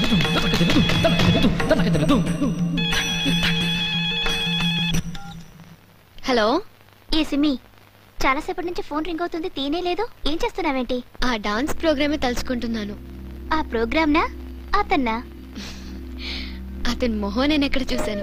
Hello ఏ సిమి చాలాసేపటి నుంచి phone ring అవుతుంది తీనే లేదు ఏం చేస్తున్నావేంటి ఆ డాన్స్ ప్రోగ్రామే తలుచుకుంటున్నాను ఆ ప్రోగ్రామ్ నా అతన్నా అతని మొహం నేను ఎక్కడ చూశాను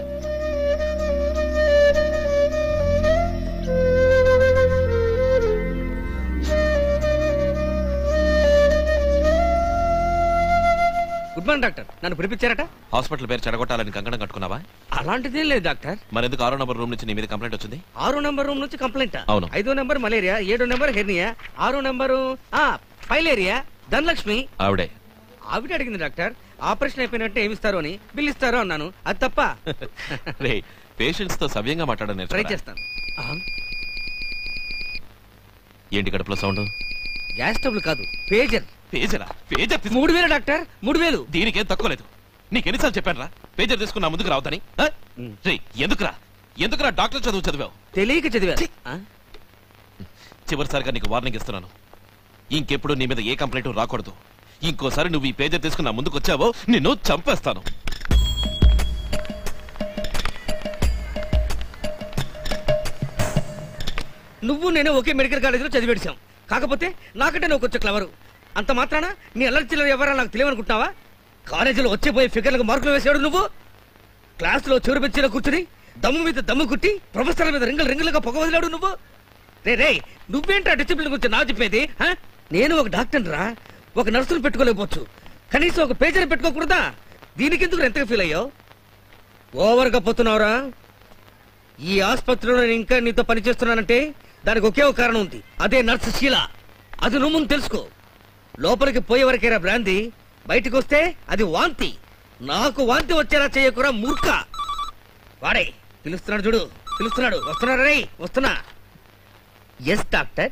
గుడ్ మార్నింగ్ డాక్టర్ నన్ను పిలిపించారట హాస్పిటల్ పేరు చెడగొట్టాలని కంకణం కట్టుకున్నావా అలాంటిదేం లేదు డాక్టర్ మరెందుకు ఆరో నంబర్ రూమ్ నుంచి నీ మీద కంప్లైంట్ వచ్చింది ఆరో నెంబర్ రూమ్ నుంచి కంప్లైంట్ అవును. ఐదో నెంబర్ మలేరియా ఏడో నెంబర్ హెర్నియా ఆరో నెంబరు ఆ ఫైలేరియా ధనలక్ష్మి ఆవిడే ఆవిడ అడిగింది డాక్టర్ ఆపరేషన్ అయిపోయినట్టే ఏమిస్తారు అని బిల్ ఇస్తారు అన్నాను అది తప్ప రే పేషెంట్స్ తో సవ్యంగా మాట్లాడని ట్రై చేస్తాను ఆ, ఏంటి కడుపులో సౌండ్ గ్యాస్ ట్రబుల్ కాదు పేజర్ పేజరా పేజర్ తీసు- మూడు వేలు డాక్టర్ మూడు వేలు దీనికేం తక్కువ లేదు నీకు ఎన్నిసార్లు చెప్పాను రా పేజర్ తీసుకున్నా ముందుకు రావద్దని ఆ? ఉమ్. రే ఎందుకురా ఎందుకురా డాక్టర్ చదువు చదివావు తెలియక చదివాను ఆ, చివరిసారిగా నీకు వార్నింగ్ ఇస్తున్నాను ఇంకెప్పుడు నీ మీద ఏ కంప్లైంట్ రాకూడదు ఇంకోసారి నువ్వు ఈ పేజర్ తీసుకున్న ముందుకు వచ్చావో నిన్ను చంపేస్తాను నువ్వు నేను ఒకే మెడికల్ కాలేజీలో చదివేసాం కాకపోతే నాకంటే నువ్వు కొంచెం క్లవరు అంత మాత్రాన నీ అల్లర్చిలో ఎవరా నాకు తెలియనుకుంటున్నావా కాలేజీలో వచ్చే పోయే ఫిగర్లకు మార్కులు వేసాడు నువ్వు క్లాసులో చివరి బెంచీలో కూర్చుని దమ్ము మీద దమ్ము కుట్టి ప్రొఫెసర్ల మీద రింగలు రింగులుగా పొగ వదిలాడు నువ్వు రే రే నువ్వేంట్రా డిసిప్లిన్ గురించి నా చెప్పేది హ? నేను ఒక డాక్టర్ రా ఒక నర్సును పెట్టుకోలేకపోవచ్చు కనీసం ఒక పేజర్ పెట్టుకోకూడదా దీనికి ఎందుకు ఎంతగా ఫీల్ అయ్యావు ఓవర్గా పోతున్నావురా ఈ ఆసుపత్రిలో నేను ఇంకా నీతో పనిచేస్తున్నానంటే దానికి ఒకే ఒక కారణం ఉంది అదే నర్సు శీల అది నువ్వు ముందు తెలుసుకో లోపలికి పోయే వరకేరా బ్రాంతి బయటికి వస్తే అది వాంతి నాకు వాంతి వచ్చేలా చేయకురా మూర్ఖ వాడే పిలుస్తున్నాడు చూడు పిలుస్తున్నాడు వస్తున్నాడు రే వస్తున్నా ఎస్ డాక్టర్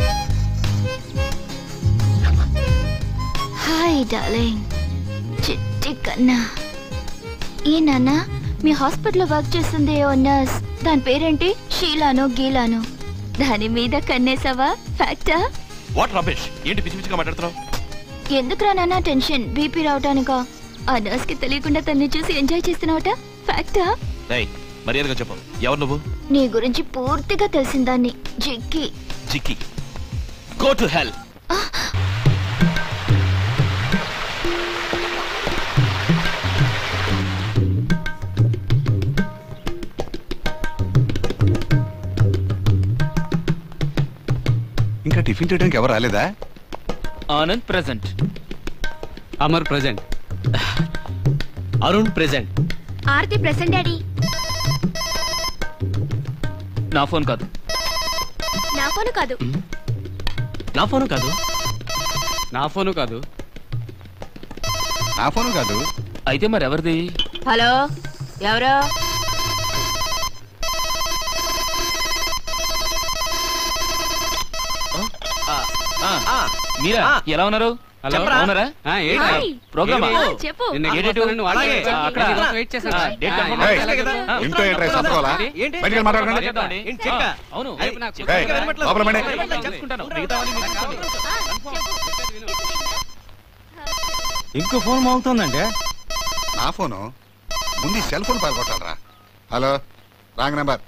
హాయ్ డార్లింగ్ చిట్టి కన్నా ఏ నాన్న మీ హాస్పిటల్లో వర్క్ చేస్తుంది ఓ నర్స్ దాని పేరేంటి షీలానో గీలానో దాని మీద కన్నేసావా ఫ్యాక్టా వాట్ రమేష్ ఏంటి పిచ్చి పిచ్చిగా మాట్లాడుతున్నావు ఎందుకురా నాన్న టెన్షన్ బీపీ రావటానికా ఆ నర్స్ కి తెలియకుండా తన్ని చూసి ఎంజాయ్ చేస్తున్నావట ఫ్యాక్టా రేయ్ మర్యాదగా చెప్పు ఎవరు నువ్వు నీ గురించి పూర్తిగా తెలిసిందాన్ని Jikki Jikki go to hell ఇంకా టిఫిన్ చేయడానికి ఎవరు రాలేదా Anand present Amar present Arun present Aarti present daddy నా ఫోన్ కాదు నా ఫోన్ కాదు నా ఫోను కాదు నా ఫోను కాదు నా ఫోన్ కాదు అయితే మరి ఎవరిది హలో ఎవరు ఆ, మీరా ఎలా ఉన్నారు హలో బాగున్నారా ఆ, ఏంటి? హాయ్. ప్రోగ్రామా ఏమి? చెప్పు నిన్న ఏ గేట్ డేటు? వస్తానని వాళ్ళకి అలాగే. ఆ, అక్కడ ఆ. వెయిట్ చేశాను. ఆ, డేట్ ఆ, కన్ఫర్మ్ ఆ, ఏయ్, అలాగే కదా? ఆ, ఇంట్లో ఏంట్రా సంతకోవాలా ఏంటి? బయటికి వెళ్ళి మాట్లాడకండి చేద్దామండి. ఏంటి చెక్క? ఆ, అవును రేపు నాకు ఏయ్, కనబడట్లేదు. లోపల పడి. చేసుకుంటాను మిగతావన్నీ మీరు చూసుకోండి. ఇంకో ఫోన్ మోగుతుందండి నా ఫోను ముందు ఈ సెల్ ఫోన్ పాల్గొట్టాలరా hello wrong number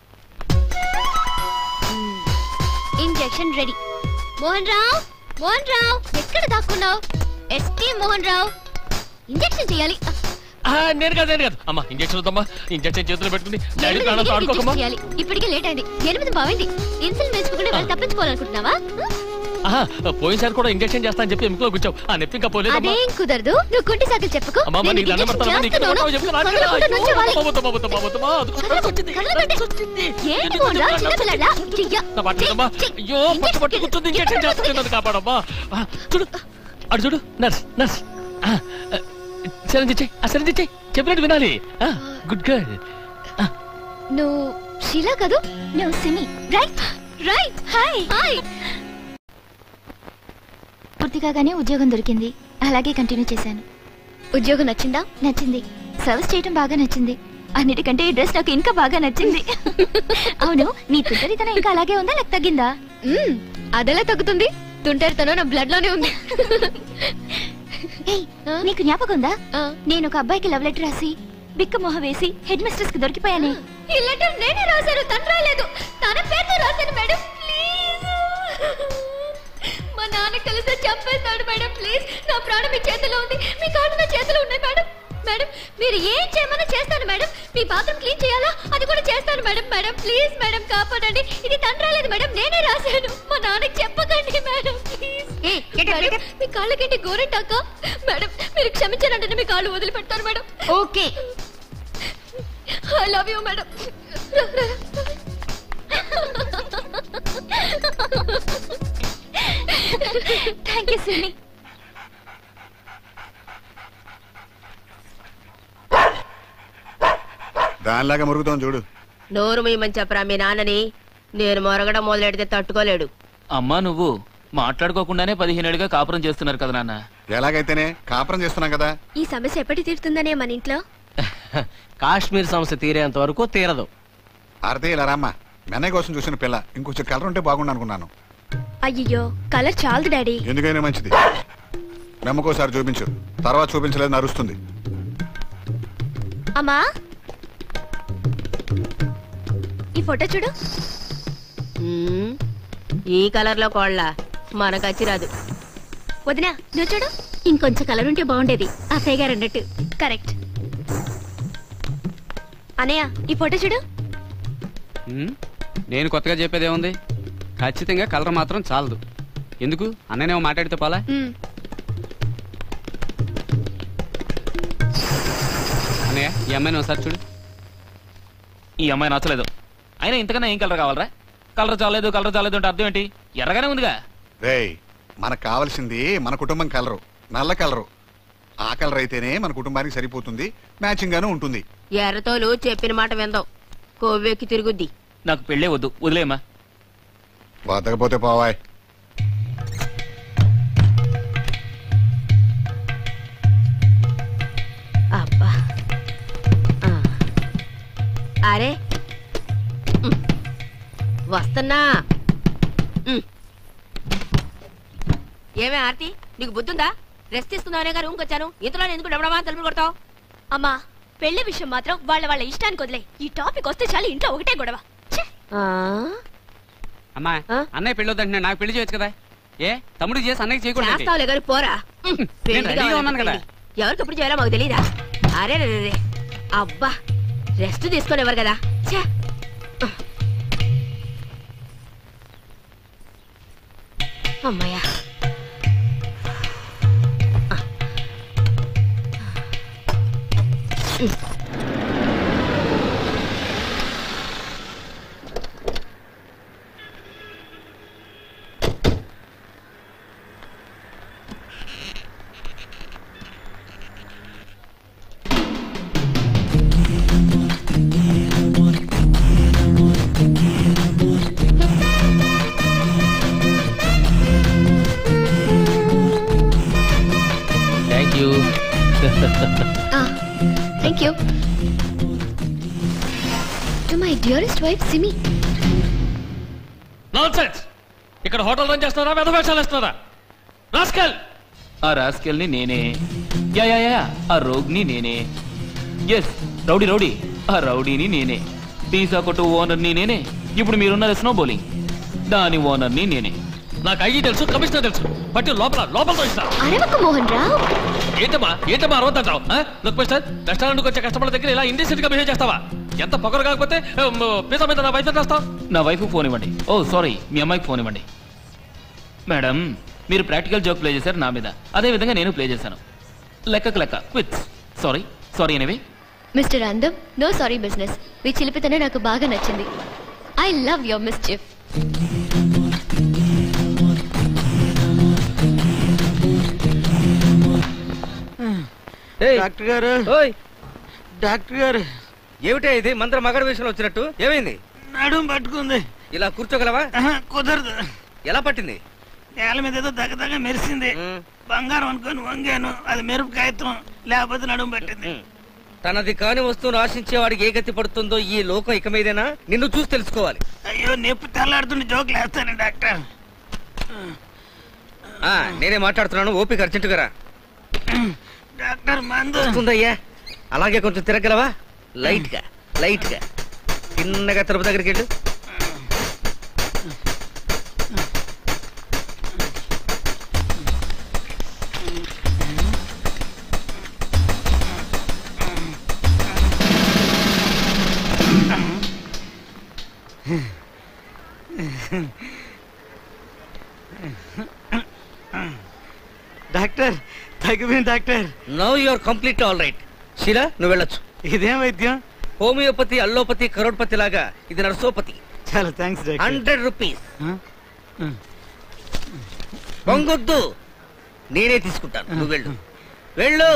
injection ready Mohan Rao Mohan Rao ఎక్కడ దాక్కున్నావు ఎస్కే మోహన్ రావు ఇంజెక్షన్ చేయాలి ఆ, నేను కాదు నేను కాదు అమ్మా ఇంజక్షన్ వద్దమ్మా ఇంజక్షన్ చేతులు పెట్టుకుని డాడీ నేను ప్రాణంతో ఇంటికి ఆడుకోకమ్మా ఇంజెక్షన్ చేయాలి ఇప్పటికే లేట్ అయింది ఎనిమిది బావింది ఇన్సులిన్ వేసుకుంటే వాళ్ళు తప్పించుకోవాలనుకుంటున్నావా ఆహా, పోయినసారి కూడా ఇంజక్షన్ చేస్తా అని చెప్పి ఎముకలో కూర్చోవు ఆ నొప్పి ఇంకా పోలేదమ్మా అదేం కుదరదు నువ్వు కుంటి సాకులు చెప్పుకో అమ్మా నేను నీకు దండం ఇంజెక్షన్ పెడతాను నీకు చేస్తున్నాను. ఎవరో చెప్పి నాకు కదలకుండా అయ్యో, నుంచోవాలి. అమ్మా, వద్దమ్మా, వద్దమ్మా, వద్దమ్మా, అదిగో, కదలకండి, వచ్చింది, కదలకండి. వచ్చింది. ఏంటి ఎందుకు మోహన్ రావు నాకు చిన్నపిల్లలా చెయ్య నా పట్టు లేదమ్మా. అయ్యో పట్టు పట్టు కూర్చుంది ఇంజక్షన్ చేస్తుంది నన్ను కాపాడమ్మా ఆ, చూడు అడు చూడు నర్స్ నర్స్ సరంజి చెయ్యి ఆ సరంజి చెయ్యి చెప్పినట్టు వినాలి గుడ్ గర్ల్ నువ్వు షీలా కదూ నువ్వు Simi right right hi hi పూర్తిగానే ఉద్యోగం దొరికింది అలాగే కంటిన్యూ చేశాను ఉద్యోగం నచ్చిందా నచ్చింది సర్వీస్ చేయడం బాగా నచ్చింది అన్నిటికంటే ఈ డ్రెస్ నాకు ఇంకా బాగా నచ్చింది అవును నీ తుంటరితనం ఇంకా అలాగే ఉందా లేక తగ్గిందా అదెలా తగ్గుతుంది తుంటరితనం నా బ్లడ్ లోనే ఉంది ఏయ్ ఆ? నీకు జ్ఞాపకం ఉందా ఆ. నేను ఒక అబ్బాయికి లవ్ లెటర్ రాసి బిక్క మొహ వేసి హెడ్ మిస్ట్రెస్ కి దొరికిపోయానే ఈ లెటర్ నేనే రాశాను తను రాయలేదు తన పేరుతో రాశాను మేడం ప్లీజ్ మా నాన్న కలిసి చంపేస్తాడు మేడం ప్లీజ్ నా ప్రాణం మీ చేతిలో ఉంది మీ కాళ్ళు నా చేతిలో ఉన్నాయి మేడం మేడం మీరు ఏం చేయమని చేస్తాను మేడం మీ బాత్రూమ్ క్లీన్ చేయాలా అది కూడా చేస్తాను మేడం మేడం ప్లీజ్ మేడం కాపాడండి ఇది తను రాలేదు మేడం నేనే రాశాను మా నాన్నకి చెప్పకండి మేడం ప్లీజ్ మేడం, మీ కాళ్ళకంటే గోరెంటాక మేడం మీరు క్షమించారంటే మీ కాళ్ళు వదిలిపెడతారు madam okay I love you madam thank you Simi దానిలాగా మురుగుతాం చూడు నోరు మీయమని చెప్పరా మీ నాన్నని నేను మొరగడం మొదలెడితే తట్టుకోలేడు అమ్మా నువ్వు మాట్లాడుకోకుండానే పదిహేనేళ్ళుగా కాపురం చేస్తున్నారు కదా నాన్న ఎలాగైతేనే కాపురం చేస్తున్నాం కదా ఈ సమస్య ఎప్పటి తీరుతుందనే మన ఇంట్లో కాశ్మీర్ సమస్య తీరేంత వరకు తీరదు ఆరతి ఇలా రామ్మా మెన్నయ్య కోసం చూసిన పిల్ల ఇంకొంచెం కలర్ ఉంటే బాగుండు అనుకున్నాను అయ్యో కలర్ చాలదు డాడీ ఎందుకైనా మంచిది మెమ్మకోసారి చూపించు తర్వాత చూపించలేదని అరుస్తుంది అమ్మా ఈ ఫోటో చూడు ఉమ్, ఈ కలర్ లో కోళ్ళ మనకు అచ్చిరాదు వదినా నువ్వు చూడు ఇంకొంచెం కలర్ ఉంటే బాగుండేది అత్తయ్య గారు అన్నట్టు కరెక్ట్ అనయ్య ఈ ఫోటో చూడు ఉమ్, నేను కొత్తగా చెప్పేది ఏముంది ఖచ్చితంగా కలర్ మాత్రం చాలదు ఎందుకు అన్ననేమో మాట్లాడితే పోలా మ్, అన్నయ్య ఈ అమ్మాయిని ఒకసారి చూడు ఈ అమ్మాయి నచ్చలేదు అయినా ఇంతకన్నా ఏం కలర్ కావాలరా కలర్ చాలేదు కలర్ చాలేదు అంటే అర్థం ఏంటి ఎర్రగానే ఉందిగా రేయ్ మనకు కావాల్సింది మన కుటుంబం కలరు నల్ల కలరు ఆ కలర్ అయితేనే మన కుటుంబానికి సరిపోతుంది మ్యాచింగ్ గాను ఉంటుంది ఎర్రతోలు చెప్పిన మాట విందాం కొవ్వెక్కి తిరుగుద్ది నాకు పెళ్ళే వద్దు వదిలేమ్మా వదకపోతే పోవాయ్ అబ్బా ఆ. అరే ఉమ్. వస్తున్నా ఉమ్. ఏమే ఆర్తి నీకు బుద్ధుందా రెస్ట్ తీసుకుందామనే గారు రూమ్కి వచ్చాను ఇంతలో ఎందుకు డబ్బడమా తలుపులు కొడతావు అమ్మా పెళ్లి విషయం మాత్రం వాళ్ళ వాళ్ళ ఇష్టానికి వదిలే ఈ టాపిక్ వస్తే చాలు ఇంట్లో ఒకటే గొడవ ఛే! అమ్మా ఆ? అన్నయ్య పెళ్ళి వద్దంటున్నా నాకు పెళ్లి చేయొచ్చు కదా ఏ తమ్ముడికి చేసి అన్నయ్యకి చేయకూడదు ఏంటి? చేస్తావులే గారు పోరా ఉమ్. పెళ్లి రెడీగా కావాలంటే ఉన్నాను కదా. పెళ్లి. ఎవరికి ఎప్పుడు చేయాలో మాకు తెలీదా అరే రే రే, రే అబ్బా రెస్ట్ తీసుకునేవారు కదా ఛే అమ్మయ్యా thank you thank you to my dearest wife Simi nonsense ఇక్కడ హోటల్ రన్ చేస్తున్నారా వెధ వేషాలు వేస్తున్నారా రాస్కల్ ఆ రాస్కల్ ని నేనే యా యా యా ఆ రోగ్ని నేనే ఎస్ రౌడీ రౌడీ ఆ రౌడీని నేనే పిజ్జా కొట్టు ఓనర్ ని నేనే ఇప్పుడు మీరున్నది స్నో బౌలింగ్ దాని ఓనర్ ని నేనే నాకు ఐజీ తెలుసు కమిషనర్ తెలుసు పట్టి లోపల లోపల ఇస్తా అరవకు మోహన్ రావు ఏంటమ్మా ఏంటమ్మా అరవద్దంటావు లుక్ మిస్టర్ రెస్టారెంట్కి వచ్చే కస్టమర్ల దగ్గర ఇలా ఇండీసెంట్ గా బిహేవ్ చేస్తావా ఎంత పొగరు కాకపోతే పిజ్జా మీద నా వైఫ్ రాస్తావు నా వైఫ్ ఫోన్ ఇవ్వండి ఓ సారీ మీ అమ్మాయికి ఫోన్ ఇవ్వండి మేడం మీరు ప్రాక్టికల్ జోక్ ప్లే చేశారు నా మీద అదే విధంగా నేను ప్లే చేశాను లెక్కకు లెక్క క్విట్స్ సారీ సారీ అనేవి మిస్టర్ అందం నో సారీ బిజినెస్ మీ చిలిపితనే నాకు బాగా నచ్చింది I love your mischief doctor గారు డాక్టర్ గారు ఏమిటే ఇది మంత్ర మగడ విషయంలో వచ్చినట్టు ఏమైంది నడుం పట్టుకుంది ఇలా కూర్చోగలవా ఆహా, కుదరదు ఎలా పట్టింది నేల మీద ఏదో దగ్గ దగ్గ మెరిసింది బంగారం అనుకొని వంగాను అది మెరుపు కాగితం లేకపోతే నడుము పట్టింది తనది కాని వస్తువును ఆశించే వాడికి ఏ గతి పడుతుందో ఈ లోకం ఇక మీదేనా నిన్ను చూసి తెలుసుకోవాలి అయ్యో నొప్పి తెల్లాడుతుండే జోకులు వేస్తాను డాక్టర్ ఆ నేనే మాట్లాడుతున్నాను ఓపిక అర్జెంటుగా రా డాక్టర్ మందు వస్తుందయ్యా అలాగే కొంచెం తిరగలవా లైట్ గా లైట్ గా తిన్నగా తిరుపతి దగ్గరికి వెళ్ళు డాక్టర్ తగ్గిపోయింది doctor now your complete all right Sheela నువ్వు వెళ్ళొచ్చు ఇదేం వైద్యం హోమియోపతి అల్లోపతి కరోడ్పతి లాగా ఇది నర్సోపతి చాలా థ్యాంక్స్ డాక్టర్ హండ్రెడ్ రూపీస్ పొంగొద్దు నేనే తీసుకుంటాను నువ్వు వెళ్ళు వెళ్ళు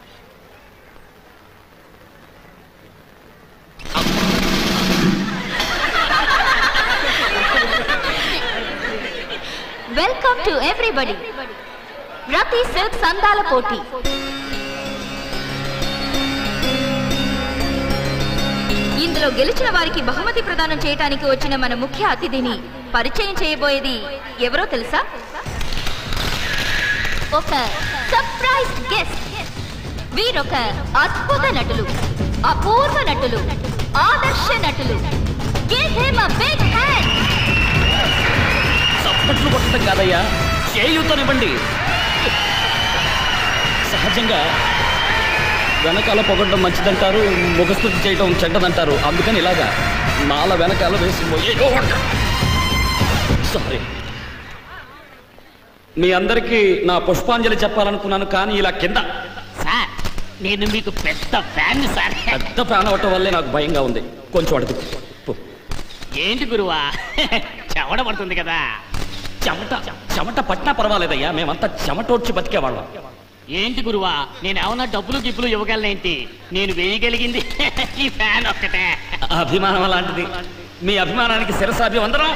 వెల్కమ్ టు ఎవ్రీబడి రతి సిల్క్ సందాల పోటీ ఇందులో గెలిచిన వారికి బహుమతి ప్రదానం చేయడానికి వచ్చిన మన ముఖ్య అతిథిని పరిచయం చేయబోయేది ఎవరో తెలుసా ఒక సర్ప్రైజ్ గెస్ట్ వీరొక అద్భుత నటులు అపూర్వ నటులు ఆదర్శ నటులు Give him a big hand! చప్పట్లు కొట్టడం కాదయ్యా చేయూతనివ్వండి సహజంగా వెనకాల పొగడం మంచిదంటారు ముఖస్థుతి చేయడం చెడ్డదంటారు అందుకని ఇలాగా నాల వెనకాల వేసి సారీ మీ అందరికీ నా పుష్పాంజలి చెప్పాలనుకున్నాను కానీ ఇలా కింద సార్ నేను మీకు పెద్ద ఫ్యాన్ సార్ పెద్ద ఫ్యాన్ అవటం వల్లే నాకు భయంగా ఉంది కొంచెం అడుగు పో. ఏంటి గురువా చెవడ పడుతుంది కదా చెమట చెమట పట్టినా పర్వాలేదయ్యా మేమంతా చెమటోడ్చి బతికేవాళ్ళం ఏంటి గురువా నేను ఏమన్నా డబ్బులు గిబ్బులు ఇవ్వగలనేంటి నేను వేయగలిగింది ఈ ఫ్యాన్ ఒక్కటే అభిమానం అలాంటిది మీ అభిమానానికి శిరసాభ్యం అందరం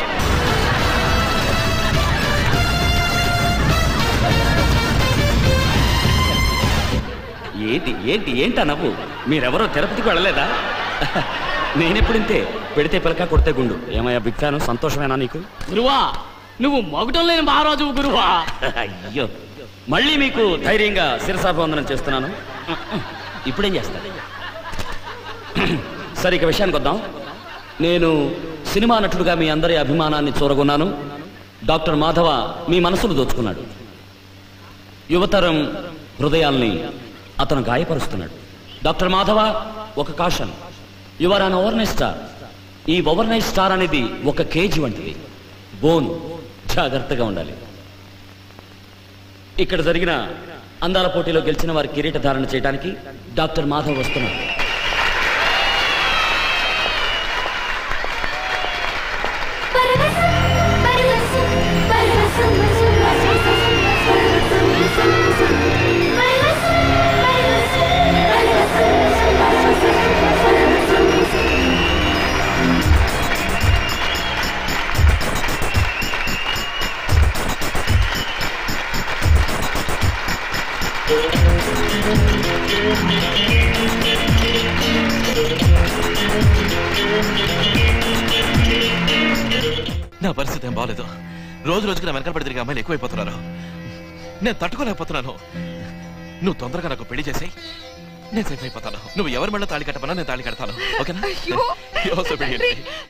ఏంటి ఏంటి ఏంటా నవ్వు మీరెవరో తిరుపతికి వెళ్ళలేదా నేనెప్పుడింతే పెడితే పిలక కొడితే గుండు ఏమయ్యా బిగ్ ఫ్యాన్ సంతోషమేనా నీకు గురువా నువ్వు మొగటం లేని మహారాజు గురువా అయ్యో మళ్ళీ మీకు ధైర్యంగా శిరసాభివందనం చేస్తున్నాను ఇప్పుడేం చేస్తా సరే ఇక విషయానికి వద్దాం నేను సినిమా నటుడుగా మీ అందరి అభిమానాన్ని చూరగొన్నాను డాక్టర్ మాధవ మీ మనసును దోచుకున్నాడు యువతరం హృదయాల్ని అతను గాయపరుస్తున్నాడు డాక్టర్ మాధవ ఒక caution you are an overnight star ఈ ఓవర్నైట్ స్టార్ అనేది ఒక కేజీ వంటిది బోన్ జాగ్రత్తగా ఉండాలి ఇక్కడ జరిగిన అందాల పోటీలో గెలిచిన వారి కిరీట ధారణ చేయడానికి డాక్టర్ మాధవ్ వస్తున్నారు నా పరిస్థితి ఏం బాగాలేదు రోజు రోజుకి నా వెనకాల పడి తిరిగే అమ్మాయిలు ఎక్కువైపోతున్నారు నేను తట్టుకోలేకపోతున్నాను నువ్వు తొందరగా నాకు పెళ్లి చేసాయి నేను సేఫ్ అయిపోతాను నువ్వు ఎవరి మళ్ళీ తాళి కట్టమన్నా నేను తాళి కడతాను ఓకేనా అయ్యో. You also be here.